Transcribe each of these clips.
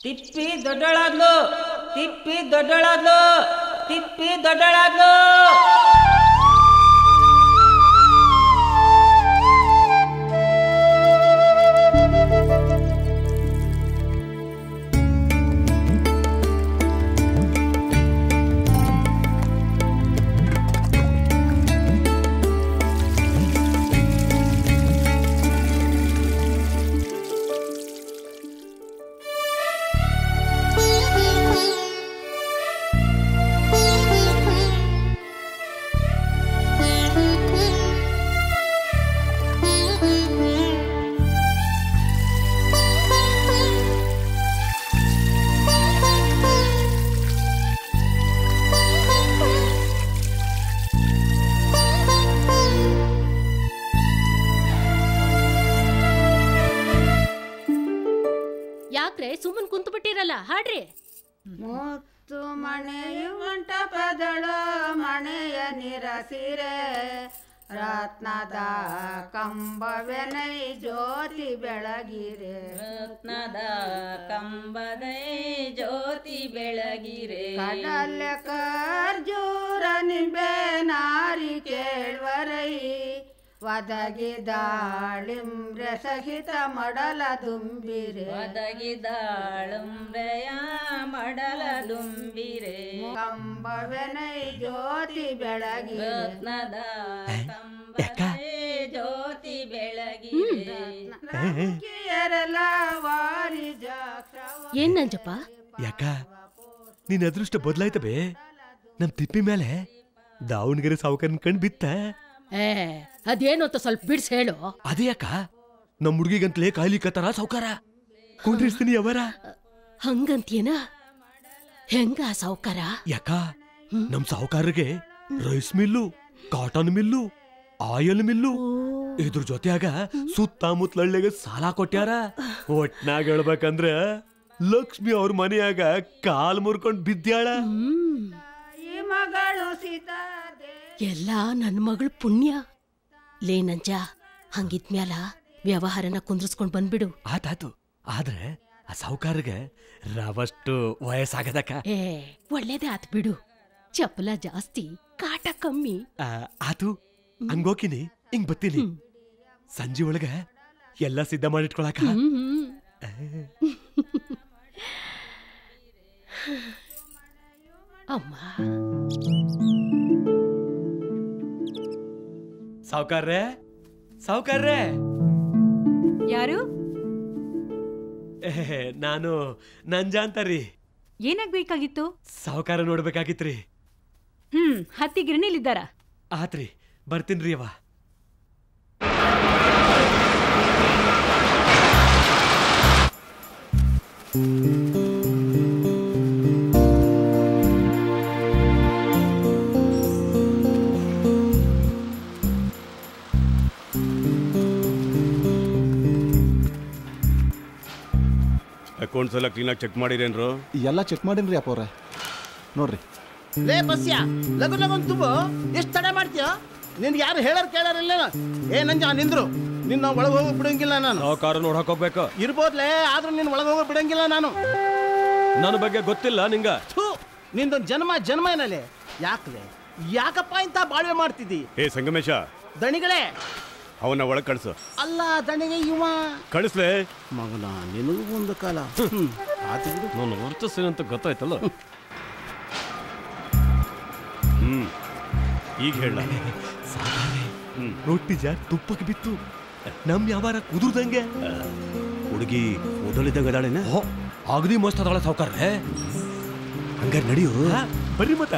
ತಿಪ್ಪಿ ದೊಡ್ಡಳಾದ್ಲು ತಿಪ್ಪಿ ದೊಡ್ಡಳಾದ್ಲು ತಿಪ್ಪಿ ದೊಡ್ಡಳಾದ್ಲು ಯಾಕ್ರೆ ಸುಮ್ಮನ್ ಕುಂತು ಬಿಟ್ಟಿರಲ್ಲ ಹಾಡ್ರಿ ಮುತ್ತು ಮಣೆಯು ಮಂಟಪದಳ ಮಣೆಯ ನಿರಸಿರೆ ರತ್ನದ ಕಂಬವೆನೈ ಜ್ಯೋತಿ ಬೆಳಗಿರೆ ರತ್ನದ ಕಂಬದೈ ಜ್ಯೋತಿ ಬೆಳಗಿರೆ ಕಡಲ ಖರ್ಜೂರ ನಿಂಬೆ ನಾರಿ ಕೇಳ್ವರೈ ಒದಗಿದಾಳಿಂಬ್ರೆ ಸಹಿತ ಮಡಲ ದುಂಬಿರೆ ಒದಗಿದಾಳುಂಬ್ರೆಯ ಮಡಲ ದುಂಬಿರೆ ಕಂಬವೆನೈ ಜ್ಯೋತಿ ಬೆಳಗಿರೆ ರತ್ನದ ಕಂಬದೈ ಜ್ಯೋತಿ ಬೆಳಗಿರೆ ಕಿಯರೆಲ್ಲ ವಾರಿ ಜಾಕ್ಷವ ಏನ್ ನಂಜಪ್ಪ ಯಾಕ ನಿನ್ ಅದೃಷ್ಟ ಬದ್ಲಾಯ್ತ ಬೇ ನಮ್ ತಿಪ್ಪಿ ಮೇಲೆ ದಾವಣಗೆರೆ ಸಾವುಕಾರನ್ ಕಂಡ್ ಬಿತ್ತ ಏ ಅದೇನು ಅಂತ ಸ್ವಲ್ಪ ಬಿಡ್ಸ್ ಹೇಳು ಅದೇ ಯಾಕ ನಮ್ ಹುಡುಗಿಗಂತ್ಲೇ ಕಾಯ್ಲಿ ಕತ್ತಾರ ಸಾವುಕಾರ ಕುಂದ್ರಿಸ್ತೀನಿ ಅವರ ಹಂಗಂತೀನ ಹೆಂಗ ಸಾವ್ಕಾರ ಯಾಕ ನಮ್ ಸಾವುಕಾರರಿಗೆ rice mill cotton mill oil mill ಇದ್ರ ಜೊತೆಯಾಗ ಸುತ್ತಮುತ್ತಲಳ್ಳಿಗೆ ಸಾಲ ಕೊಟ್ಯಾರ ಒಟ್ನಾಗ ಹೇಳ್ಬೇಕಂದ್ರ ಲಕ್ಷ್ಮಿ ಅವ್ರ ಮನೆಯಾಗ ಕಾಲ್ ಮುರ್ಕೊಂಡ್ ಬಿದ್ಯಾಳ ಈ ಮಗಳು ಸೀತಾದೆ ಎಲ್ಲ ನನ್ ಮಗಳ ಪುಣ್ಯ ಲೇ ನಂಜ ಹಂಗಿದ್ಮ್ಯಾಲ ವ್ಯವಹಾರನ ಕುಂದ್ರಸ್ಕೊಂಡ್ ಬಂದ್ಬಿಡು ಆತಾತು ಆದ್ರೆ ಆ ಸಾವುಕಾರಗೆ ರವಷ್ಟು ವಯಸ್ಸಾಗದಕ್ಕ ಏ ಒಳ್ಳೇದೇ ಆತ್ ಬಿಡು ಚಪಲ ಜಾಸ್ತಿ ಕಾಟ ಕಮ್ಮಿ ಆ, ಆತು ಹಂಗೋಕಿನಿ ಹಿಂಗ್ ಬತ್ತೀನಿ ಸಂಜೆ ಒಳಗ ಎಲ್ಲ ಸಿದ್ಧ ಮಾಡಿಟ್ಕೊಳಕ ಹ್ಮ್. ಅಮ್ಮ ಸಾವುಕಾರ್ರೆ ಸಾವುಕಾರ್ರೆ ಯಾರು ಏ, ನಾನು ನಂಜ ಅಂತಾರಿ ಏನಾಗ್ಬೇಕಾಗಿತ್ತು ಸಾವುಕಾರ ನೋಡ್ಬೇಕಾಗಿತ್ರಿ ಹ್ಮ್ ಹತ್ತಿ ಗಿರಣಿಲಿದ್ದಾರ ಆತ್ರಿ ಬರ್ತೀನ್ರಿ ಅವ ಅಕೌಂಟ್ಸ್ ಎಲ್ಲ ಕ್ಲೀನಾಗಿ ಚೆಕ್ ಮಾಡಿರೇನ್ರು ಎಲ್ಲ ಚೆಕ್ ಮಾಡೀನ್ರಿ ಅಪ್ಪ ಅವ್ರೆ ನೋಡ್ರಿ ಲೇ ಬಸ್ಯ ಲಗು ಲಗನ್ ತುಂಬು ಎಷ್ಟು ತಡ ಮಾಡ್ತೀಯ ನಿನ್ಗೆ ಯಾರು ಹೇಳೋರು ಕೇಳೋರಿಲ್ಲ ಏ ನಂಜ ನಿಂದ್ರು ನಿನ್ನ ಒಳಗೆ ಹೋಗೋ ಬಿಡಂಗಿಲ್ಲ ನಾನು ಸಾವುಕಾರ ನೋಡಕ್ ಹೋಗ್ಬೇಕು ಇರ್ಬೋದ್ಲೇ ಆದ್ರೂ ನಿನ್ನ ಒಳಗೆ ಹೋಗೋ ಬಿಡಂಗಿಲ್ಲ ನಾನು ನನ್ನ ಬಗ್ಗೆ ಗೊತ್ತಿಲ್ಲ ನಿಂಗ ಥೂ ನಿಂದೊಂದು ಜನ್ಮ ಜನ್ಮ ಏನಲ್ಲೇ ಯಾಕ್ಲೆ ಯಾಕಪ್ಪ ಇಂಥ ಬಾಳ್ವೆ ಮಾಡ್ತಿದ್ದಿ ಏ ಸಂಗಮೇಶ ದಣಿಗಳೇ ಅವನ ಒಳಗೆ ಕಳ್ಸು ಅಲ್ಲ ದಣಿಗೆ ಇವ ಕಳಿಸ್ಲೆ ಮಗನ ನಿನಗೂ ಒಂದು ಕಾಲ ಹ್ಮ್ ಆತು ಬಿಡು ನಾನು ವರ್ಚಸ್ಸಿನಂತ ಗೊತ್ತಾಯ್ತಲ್ಲ ಹ್ಮ್ ಈಗ ಹೇಳ ರೊಟ್ಟಿ ಜಾರ್ ತುಪ್ಪಕ್ಕೆ ಬಿತ್ತು ನಮ್ ಯಾವಾರ ಕುದುರ್ದಂಗೆ ಹುಡುಗಿ ಓದಲಿದ್ದಾಗ ಅದಾಳೇನ ಓ ಅಗದಿ ಮಸ್ತ್ ಅದಾಳ ಸಾವುಕಾರ್ರೆ ಹಂಗಾರೆ ನಡೆಯು ಬರ್ರಿ ಮತ್ತ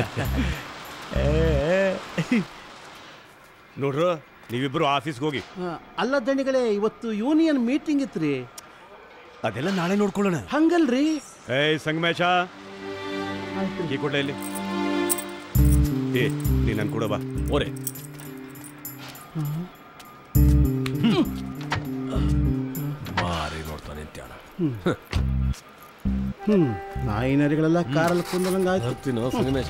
ನೋಡ್ರು ನೀವಿಬ್ರು ಆಫೀಸ್ಗೆ ಹೋಗಿ ಆ, ಅಲ್ಲ ದಣಿಗಳೇ ಇವತ್ತು ಯೂನಿಯನ್ ಮೀಟಿಂಗ್ ಇತ್ರಿ ಅದೆಲ್ಲ ನಾಳೆ ನೋಡ್ಕೊಳ್ಳೋಣ ಹಂಗಲ್ರಿ ಏಯ್ ಸಂಗಮೇಶ ಕೀ ಕೊಡ್ಲ ಇಲ್ಲಿ ಏ ನೀ ನನ್ ಕೂಡ ಬಾ ಓರೆ ಮಾರಿ ನೋಡ್ತಾನೆ ಅಂತ್ಯಾಳ ಹ್ಮ್ ನಾಯಿನರಿಗಳೆಲ್ಲ ಕಾರಲ್ಲಿ ಕುಂದಂಗ ಆಯ್ತು ಬರ್ತೀನೋ ಸಂಗಮೇಶ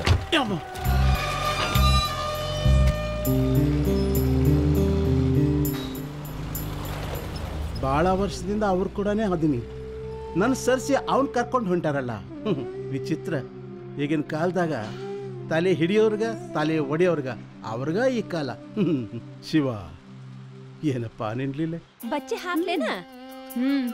ಭಾಳ ವರ್ಷದಿಂದ ಅವ್ರು ಕೂಡ ಅದೀನಿ ನನ್ನ ಸರ್ಸಿ ಅವ್ನು ಕರ್ಕೊಂಡು ಹೊಂಟಾರಲ್ಲ ಹ್ಮ್, ವಿಚಿತ್ರ ಈಗಿನ ಕಾಲದಾಗ ತಲೆ ಹಿಡಿಯೋರ್ಗ ತಲೆ ಒಡೆಯೋರ್ಗ ಅವ್ರಿಗ ಈ ಕಾಲ ಹ್ಮ್, ಶಿವ ಏನಪ್ಪ ನಿನ್ಲಿಲ್ಲ ಬಚ್ಚೆ ಹಾಕ್ಲೇನಾ ಹ್ಮ್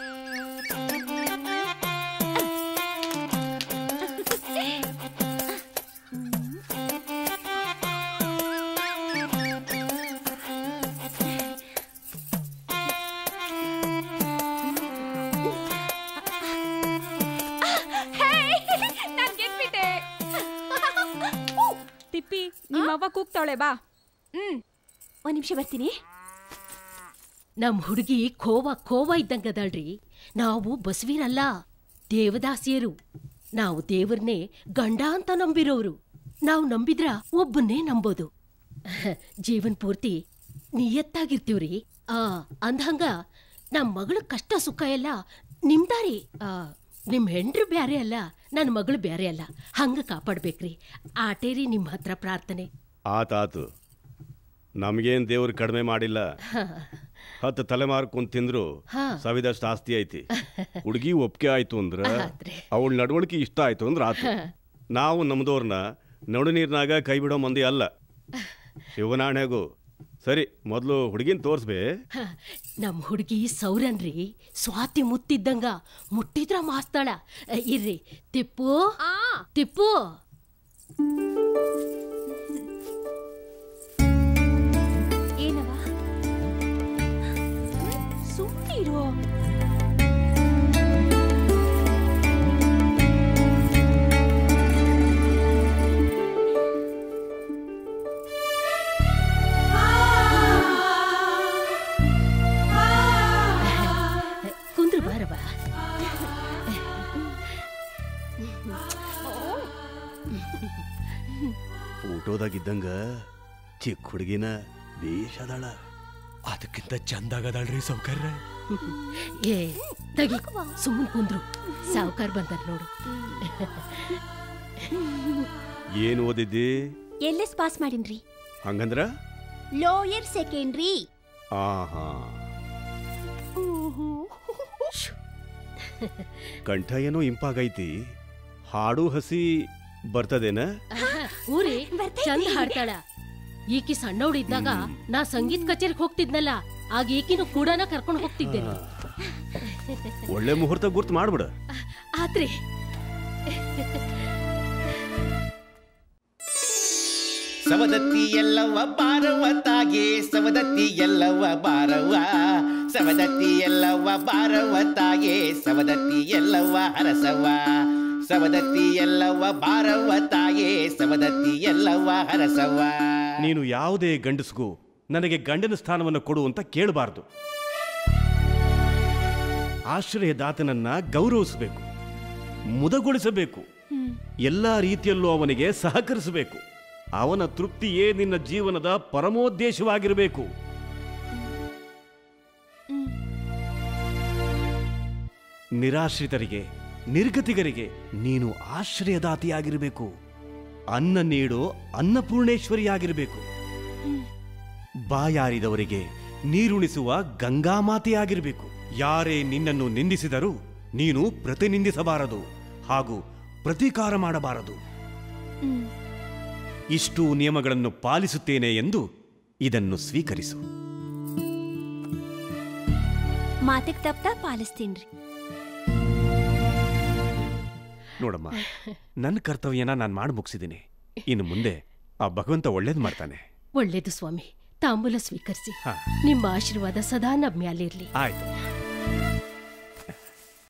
ನಾನ್ ಗೆದ್ಬಿಟ್ಟೆ ತಿಪ್ಪಿ ನಿಮ್ಮವ್ವ ಕೂಗ್ತಾಳೆ ಬಾ ಹ್ಮ್ ಒಂದ್ ನಿಮಿಷ ಬರ್ತೀನಿ ನಮ್ ಹುಡುಗಿ ಖೋವ ಖೋವ ಇದ್ದಂಗದಳ್ರಿ ನಾವು ಬಸವಿರಲ್ಲ ದೇವದಾಸಿಯರು ನಾವು ದೇವ್ರನ್ನೇ ಗಂಡ ಅಂತ ನಂಬಿರೋರು ನಾವು ನಂಬಿದ್ರ ಒಬ್ಬನ್ನೇ ನಂಬೋದು ಜೀವನ್ ಪೂರ್ತಿ ನಿಯತ್ತಾಗಿರ್ತೀವ್ರಿ ಆ ಅಂದ್ಹಂಗ ನಮ್ ಮಗಳ ಕಷ್ಟ ಸುಖ ಎಲ್ಲ ನಿಮ್ದಾರಿ ಆ ನಿಮ್ ಹೆಂಡ್ರು ಬ್ಯಾರೆ ಅಲ್ಲ ನನ್ನ ಮಗಳು ಬ್ಯಾರೆ ಅಲ್ಲ ಹಂಗ ಕಾಪಾಡ್ಬೇಕ್ರಿ ಆಟೇರಿ ನಿಮ್ ಹತ್ರ ಪ್ರಾರ್ಥನೆ ಆತಾತು ನಮಗೇನ್ ದೇವ್ರು ಕಡಿಮೆ ಮಾಡಿಲ್ಲ ಹತ್ತು ತಲೆಮಾರು ಕುಂತ್ ತಿಂದ್ರು ಹಾ. ಸವಿದಷ್ಟು ಆಸ್ತಿ ಐತಿ ಹುಡುಗಿ ಒಪ್ಪಿಗೆ ಆಯ್ತು ಅಂದ್ರ ಆತ್ರಿ. ಅವಳ ನಡವಳಿಕೆ ಇಷ್ಟ ಆಯ್ತು ಅಂದ್ರ ಆತು ನಾವು ನಮ್ದೋರ್ನ ನಡು ನೀರ್ನಾಗ ಕೈ ಬಿಡೋ ಮಂದಿ ಅಲ್ಲ ಶಿವನಾಣೆಗೂ ಸರಿ ಮೊದಲು ಹುಡುಗಿನ ತೋರ್ಸ್ಬೇ ಹ, ನಮ್ ಹುಡುಗಿ ಸೌರನ್ರಿ ಸ್ವಾತಿ ಮುತ್ತಿದ್ದಂಗ ಮುಟ್ಟಿದ್ರ ಮಾಸ್ತಾಳ ಅ, ಇರ್ರಿ ತಿಪ್ಪು ಆ ತಿಪ್ಪು ಏನವ ಸುಮ್ಮನಿರು ಕುಂದ್ರು ಬಾರವ ಫೋಟೋದಾಗಿದ್ದಂಗ ಚಿಕ್ಕ ಹುಡುಗಿನ ಬೇಷದಾಳ ಅದಕ್ಕಿಂತ ಚಂದಾಗದಾಳ್ರಿ ಸೌಕರ್ಯ ಏ ತಗಿ ಸುಮ್ಮನ್ ಕುಂದ್ರು ಸಾವುಕಾರ್ ಬಂದಾರ ನೋಡು ಏನು ಓದಿದ್ದಿ ಎಲ್ ಎಸ್ ಪಾಸ್ ಮಾಡಿನ್ರಿ ಹಂಗಂದ್ರ ಲೋಯರ್ ಸೆಕೆಂಡ್ರಿ ಆಹಾ ಕಂಠ ಏನೋ ಇಂಪಾಗೈತಿ ಹಾಡು ಹಸಿ ಬರ್ತದೇನ ಊರಿ ಚಂದ ಹಾಡ್ತಾಳ ಈಕಿ ಸಣ್ಣವಳಿದ್ದಾಗ ನಾ ಸಂಗೀತ ಕಚೇರಿಗೆ ಹೋಗ್ತಿದ್ನಲ್ಲ ಆಗ ಈಕಿನ ಕೂಡನ ಕರ್ಕೊಂಡು ಹೋಗ್ತಿದ್ದೆ ಒಳ್ಳೆ ಮುಹೂರ್ತ ಗುರ್ತು ಮಾಡ್ಬಿಡ ಆತ್ರಿ ಸವದತ್ತಿ ಎಲ್ಲವ ಬಾರವ ತಾಗೆ ಸವದತ್ತಿ ಎಲ್ಲವ ಬಾರವ ಸವದತ್ತಿ ಎಲ್ಲವ ಬಾರವ ತಾಗೆ ಸವದತ್ತಿ ಎಲ್ಲವ ಹರಸವ ಸವದತ್ತಿ ಎಲ್ಲವ ಬಾರವ ತಾಗೆ ಸವದತ್ತಿ ಎಲ್ಲವ ಹರಸವ ನೀನು ಯಾವುದೇ ಗಂಡಸ್ಗೂ ನನಗೆ ಗಂಡನ ಸ್ಥಾನವನ್ನು ಕೊಡು ಅಂತ ಕೇಳಬಾರ್ದು ಆಶ್ರಯದಾತನನ್ನ ಗೌರವಿಸಬೇಕು ಮುದಗೊಳಿಸಬೇಕು ಎಲ್ಲ ರೀತಿಯಲ್ಲೂ ಅವನಿಗೆ ಸಹಕರಿಸಬೇಕು ಅವನ ತೃಪ್ತಿಯೇ ನಿನ್ನ ಜೀವನದ ಪರಮೋದ್ದೇಶವಾಗಿರಬೇಕು ನಿರಾಶ್ರಿತರಿಗೆ ನಿರ್ಗತಿಗರಿಗೆ ನೀನು ಆಶ್ರಯದಾತಿಯಾಗಿರಬೇಕು ಅನ್ನ ನೀಡೋ ಅನ್ನಪೂರ್ಣೇಶ್ವರಿಯಾಗಿರಬೇಕು ಬಾಯಾರಿದವರಿಗೆ ನೀರುಣಿಸುವ ಗಂಗಾಮಾತೆಯಾಗಿರಬೇಕು ಯಾರೇ ನಿನ್ನನ್ನು ನಿಂದಿಸಿದರೂ ನೀನು ಪ್ರತಿನಿಂದಿಸಬಾರದು ಹಾಗೂ ಪ್ರತೀಕಾರ ಮಾಡಬಾರದು ಇಷ್ಟು ನಿಯಮಗಳನ್ನು ಪಾಲಿಸುತ್ತೇನೆ ಎಂದು ಇದನ್ನು ಸ್ವೀಕರಿಸು ಮಾತಿಗೆ ತಪ್ಪ ಪಾಲಿಸ್ತೀನ್ರಿ ನೋಡಮ್ಮ ನನ್ನ ಕರ್ತವ್ಯನ ನಾನು ಮಾಡಿ ಮುಗಿಸಿದ್ದೀನಿ ಇನ್ನು ಮುಂದೆ ಆ ಭಗವಂತ ಒಳ್ಳೇದು ಮಾಡ್ತಾನೆ ಒಳ್ಳೇದು ಸ್ವಾಮಿ ತಾಂಬೂಲ ಸ್ವೀಕರಿಸಿ ಹಾ ನಿಮ್ಮ ಆಶೀರ್ವಾದ ಸದಾ ನಮ್ಮ ಮ್ಯಾಲಿರ್ಲಿ ಆಯ್ತು